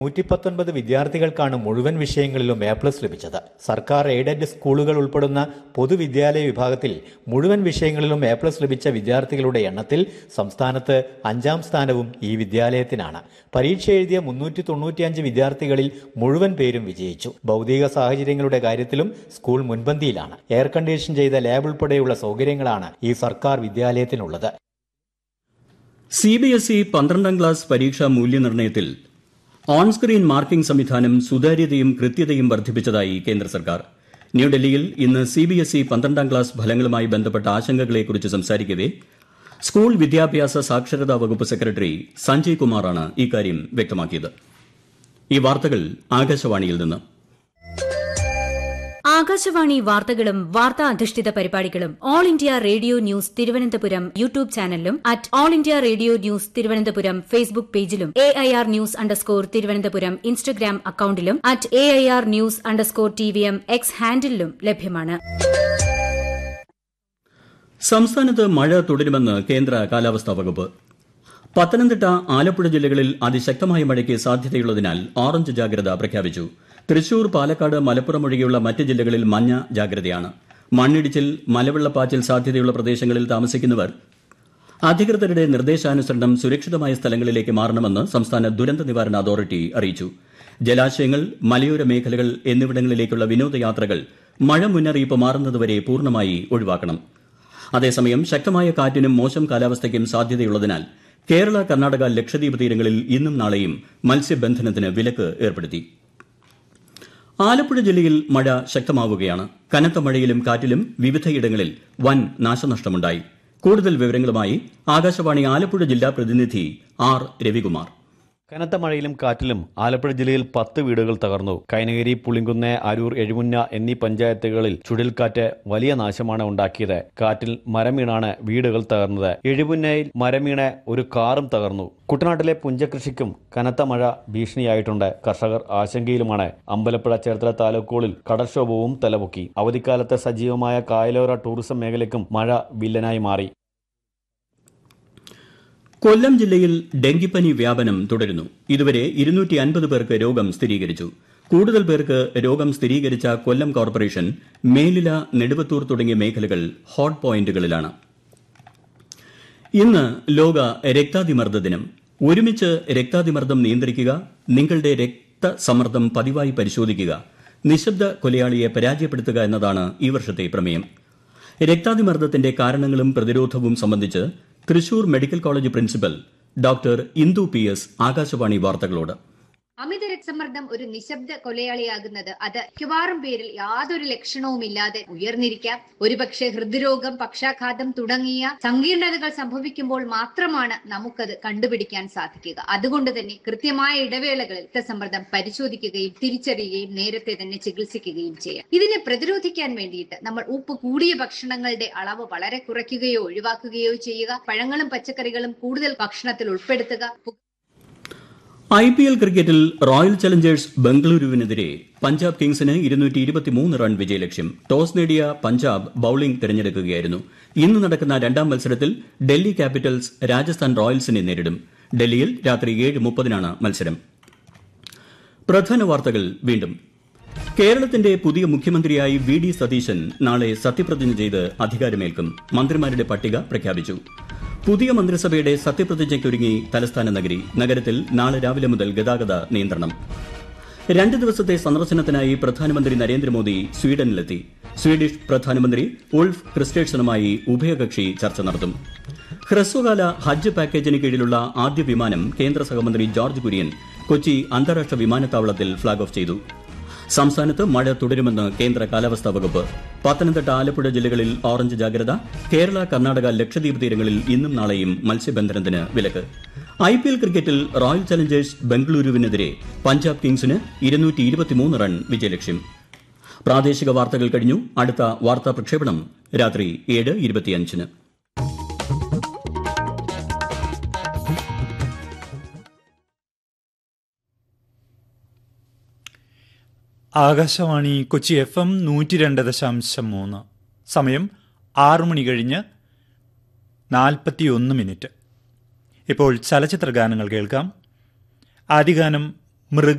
നൂറ്റി പത്തൊൻപത് വിദ്യാർത്ഥികൾക്കാണ് മുഴുവൻ വിഷയങ്ങളിലും എ പ്ലസ് ലഭിച്ചത് സർക്കാർ എയ്ഡഡ് സ്കൂളുകൾ ഉൾപ്പെടുന്ന പൊതുവിദ്യാലയ വിഭാഗത്തിൽ മുഴുവൻ വിഷയങ്ങളിലും എ പ്ലസ് ലഭിച്ച വിദ്യാർത്ഥികളുടെ എണ്ണത്തിൽ സംസ്ഥാനത്ത് അഞ്ചാം സ്ഥാനവും ഈ വിദ്യാലയത്തിനാണ് പരീക്ഷ എഴുതിയ മുന്നൂറ്റി തൊണ്ണൂറ്റിയഞ്ച് വിദ്യാർത്ഥികളിൽ മുഴുവൻ പേരും വിജയിച്ചു ഭൗതിക സാഹചര്യങ്ങളുടെ കാര്യത്തിലും സ്കൂൾ മുൻപന്തിയിലാണ് എയർ കണ്ടീഷൻ ചെയ്ത ലാബ് ഉൾപ്പെടെയുള്ള സൗകര്യങ്ങളാണ് ഈ സർക്കാർ വിദ്യാലയത്തിനുള്ളത് സി ബി എസ് ഇ പന്ത്രണ്ടാം ക്ലാസ് പരീക്ഷാ മൂല്യനിർണ്ണയത്തിൽ ഓൺ സ്ക്രീൻ മാർക്കിംഗ് സംവിധാനം സുതാര്യതയും കൃത്യതയും വർദ്ധിപ്പിച്ചതായി കേന്ദ്ര സർക്കാർ ന്യൂഡൽഹിയിൽ ഇന്ന് സി ബി എസ് ഇ പന്ത്രണ്ടാം ക്ലാസ് ഫലങ്ങളുമായി ബന്ധപ്പെട്ട ആശങ്കകളെക്കുറിച്ച് സംസാരിക്കവെ സ്കൂൾ വിദ്യാഭ്യാസ സാക്ഷരതാ വകുപ്പ് സെക്രട്ടറി സഞ്ജയ് കുമാറാണ് ഇക്കാര്യം വ്യക്തമാക്കിയത് ഈ വാർത്തകൾ ആകാശവാണിയിൽ നിന്ന് ആകാശവാണി വാർത്തകളും വാർത്താ അധിഷ്ഠിത പരിപാടികളും all India radio news Thiruvananthapuram YouTube ചാനലിലും at all India radio news Thiruvananthapuram Facebook പേജിലും A I R news underscore Thiruvananthapuram Instagram അക്കൌണ്ടിലും at A I R news underscore T V M X ഹാൻഡിലും ലഭ്യമാണ് സംസ്ഥാനത്ത് മഴ തുടരുമെന്ന് കേന്ദ്ര കാലാവസ്ഥാ വകുപ്പ് പത്തനംതിട്ട ആലപ്പുഴ ജില്ലകളിൽ അതിശക്തമായ മഴയ്ക്ക് സാധ്യതയുള്ളതിനാൽ ഓറഞ്ച് ജാഗ്രത പ്രഖ്യാപിച്ചു തൃശൂർ പാലക്കാട് മലപ്പുറം ഒഴികെയുള്ള മറ്റ് ജില്ലകളിൽ മഞ്ഞ ജാഗ്രതയാണ് മണ്ണിടിച്ചിൽ മലവെള്ളപ്പാച്ചിൽ സാധ്യതയുള്ള പ്രദേശങ്ങളിൽ താമസിക്കുന്നവർ അധികൃതരുടെ നിർദ്ദേശാനുസരണം സുരക്ഷിതമായ സ്ഥലങ്ങളിലേക്ക് മാറണമെന്ന് സംസ്ഥാന ദുരന്ത നിവാരണ അതോറിറ്റി അറിയിച്ചു ജലാശയങ്ങൾ മലയോര മേഖലകൾ എന്നിവിടങ്ങളിലേക്കുള്ള വിനോദയാത്രകൾ മഴ മുന്നറിയിപ്പ് മാറുന്നതുവരെ പൂർണ്ണമായി ഒഴിവാക്കണം അതേസമയം ശക്തമായ കാറ്റിനും മോശം കാലാവസ്ഥയ്ക്കും സാധ്യതയുള്ളതിനാൽ കേരള കർണാടക ലക്ഷദ്വീപ് തീരങ്ങളിൽ ഇന്നും നാളെയും മത്സ്യബന്ധനത്തിന് വിലക്ക് ഏർപ്പെടുത്തി ആലപ്പുഴ ജില്ലയിൽ മഴ ശക്തമാവുകയാണ് കനത്ത മഴയിലും കാറ്റിലും വിവിധയിടങ്ങളിൽ വൻ നാശനഷ്ടമുണ്ടായി കൂടുതൽ വിവരങ്ങളുമായി ആകാശവാണി ആലപ്പുഴ ജില്ലാ പ്രതിനിധി ആർ രവികുമാർ കനത്ത മഴയിലും കാറ്റിലും ആലപ്പുഴ ജില്ലയിൽ പത്ത് വീടുകൾ തകർന്നു കൈനഗിരി പുളിങ്കുന്ന് അരൂർ എഴുമുന്ന എന്നീ പഞ്ചായത്തുകളിൽ ചുഴലിക്കാറ്റ് വലിയ നാശമാണ് ഉണ്ടാക്കിയത് കാറ്റിൽ മരം വീണാണ് വീടുകൾ തകർന്നത് എഴുമുന്നയിൽ മരം വീണ് ഒരു കാറും തകർന്നു കുട്ടനാട്ടിലെ പുഞ്ചകൃഷിക്കും കനത്ത മഴ ഭീഷണിയായിട്ടുണ്ട് കർഷകർ ആശങ്കയിലുമാണ് അമ്പലപ്പുഴ ചേർത്തല താലൂക്കുകളിൽ കടൽക്ഷോഭവും തലപൊക്കി അവധിക്കാലത്ത് സജീവമായ കായലോര ടൂറിസം മേഖലയ്ക്കും മഴ വില്ലനായി മാറി കൊല്ലം ജില്ലയിൽ ഡെങ്കിപ്പനി വ്യാപനം തുടരുന്നു ഇതുവരെ ഇരുന്നൂറ്റി അൻപത് പേർക്ക് രോഗം സ്ഥിരീകരിച്ചു കൂടുതൽ പേർക്ക് രോഗം സ്ഥിരീകരിച്ച കൊല്ലം കോർപ്പറേഷൻ മേലില നെടുവത്തൂർ തുടങ്ങിയ മേഖലകൾ ഹോട്ട് പോയിന്റുകളിലാണ് ഇന്ന് ലോക രക്താതിമർദ്ദ ദിനം ഒരുമിച്ച് രക്താതിമർദ്ദം നിയന്ത്രിക്കുക നിങ്ങളുടെ രക്തസമ്മർദ്ദം പതിവായി പരിശോധിക്കുക നിശബ്ദ കൊലയാളിയെ പരാജയപ്പെടുത്തുക എന്നതാണ് ഈ വർഷത്തെ പ്രമേയം രക്താതിമർദ്ദത്തിന്റെ കാരണങ്ങളും പ്രതിരോധവും സംബന്ധിച്ച് Thrissur medical college principal doctor Indu P S Akashvani വാർത്തകളോട് അമിത രക്തസമ്മർദ്ദം ഒരു നിശബ്ദ കൊലയാളിയാകുന്നത് അത് മിക്കവാറും പേരിൽ യാതൊരു ലക്ഷണവുമില്ലാതെ ഉയർന്നിരിക്കാം ഒരുപക്ഷെ ഹൃദ്രോഗം പക്ഷാഘാതം തുടങ്ങിയ സങ്കീർണതകൾ സംഭവിക്കുമ്പോൾ മാത്രമാണ് നമുക്കത് കണ്ടുപിടിക്കാൻ സാധിക്കുക അതുകൊണ്ട് തന്നെ കൃത്യമായ ഇടവേളകളിൽ രക്തസമ്മർദ്ദം പരിശോധിക്കുകയും തിരിച്ചറിയുകയും നേരത്തെ തന്നെ ചികിത്സിക്കുകയും ചെയ്യാം ഇതിനെ പ്രതിരോധിക്കാൻ വേണ്ടിയിട്ട് നമ്മൾ ഉപ്പ് കൂടിയ ഭക്ഷണങ്ങളുടെ അളവ് വളരെ കുറയ്ക്കുകയോ ഒഴിവാക്കുകയോ ചെയ്യുക പഴങ്ങളും പച്ചക്കറികളും കൂടുതൽ ഭക്ഷണത്തിൽ ഉൾപ്പെടുത്തുക ഐ പി എൽ ക്രിക്കറ്റിൽ റോയൽ ചലഞ്ചേഴ്സ് ബംഗളൂരുവിനെതിരെ പഞ്ചാബ് കിങ്സിന് ഇരുന്നൂറ്റി ഇരുപത്തിമൂന്ന് റൺ വിജയലക്ഷ്യം ടോസ് നേടിയ പഞ്ചാബ് ബൌളിംഗ് തിരഞ്ഞെടുക്കുകയായിരുന്നു ഇന്ന് നടക്കുന്ന രണ്ടാം മത്സരത്തിൽ ഡൽഹി ക്യാപിറ്റൽസ് രാജസ്ഥാൻ റോയൽസിനെ നേരിടും ഡൽഹിയിൽ രാത്രി ഏഴ് മുപ്പതിനാണ് മത്സരം പ്രധാന വാർത്തകൾ വീണ്ടും കേരളത്തിന്റെ പുതിയ മുഖ്യമന്ത്രിയായി വി ഡി സതീശൻ നാളെ സത്യപ്രതിജ്ഞ ചെയ്ത് അധികാരമേൽക്കും മന്ത്രിമാരുടെ പട്ടിക പ്രഖ്യാപിച്ചു പുതിയ മന്ത്രിസഭയുടെ സത്യപ്രതിജ്ഞയ്ക്കൊരുങ്ങി തലസ്ഥാന നഗരി നഗരത്തിൽ നാളെ രാവിലെ മുതൽ ഗതാഗത നിയന്ത്രണം രണ്ട് ദിവസത്തെ സന്ദർശനത്തിനായി പ്രധാനമന്ത്രി നരേന്ദ്രമോദി സ്വീഡനിലെത്തി സ്വീഡിഷ് പ്രധാനമന്ത്രി ഉൾഫ് ക്രിസ്റ്റേഴ്സണുമായി ഉഭയകക്ഷി ചർച്ച നടത്തും ഹ്രസ്വകാല ഹജ്ജ് പാക്കേജിന് കീഴിലുള്ള ആദ്യ വിമാനം കേന്ദ്ര സഹമന്ത്രി ജോർജ് കുര്യൻ കൊച്ചി അന്താരാഷ്ട്ര വിമാനത്താവളത്തിൽ ഫ്ളാഗ് ഓഫ് ചെയ്തു സംസ്ഥാനത്ത് മഴ തുടരുമെന്ന് കേന്ദ്ര കാലാവസ്ഥാ വകുപ്പ് പത്തനംതിട്ട ആലപ്പുഴ ജില്ലകളിൽ ഓറഞ്ച് ജാഗ്രത കേരള കർണാടക ലക്ഷദ്വീപ് തീരങ്ങളിൽ ഇന്നും നാളെയും മത്സ്യബന്ധനത്തിന് വിലക്ക് ഐ പി എൽ ക്രിക്കറ്റിൽ റോയൽ ചലഞ്ചേഴ്സ് ബംഗളൂരുവിനെതിരെ പഞ്ചാബ് കിങ്സിന് ഇരുന്നൂറ്റി ഇരുപത്തിമൂന്ന് റൺ വിജയലക്ഷ്യം പ്രാദേശിക വാർത്തകൾ കഴിഞ്ഞു അടുത്ത വാർത്താ പ്രക്ഷേപണം രാത്രി ഏഴ് ഇരുപത്തിയഞ്ചിന് ആകാശവാണി കൊച്ചി എഫ് എം നൂറ്റി രണ്ട് ദശാംശം മൂന്ന് സമയം ആറു മണി കഴിഞ്ഞ് നാൽപ്പത്തിയൊന്ന് മിനിറ്റ് ഇപ്പോൾ ചലച്ചിത്ര ഗാനങ്ങൾ കേൾക്കാം ആദ്യഗാനം മൃഗ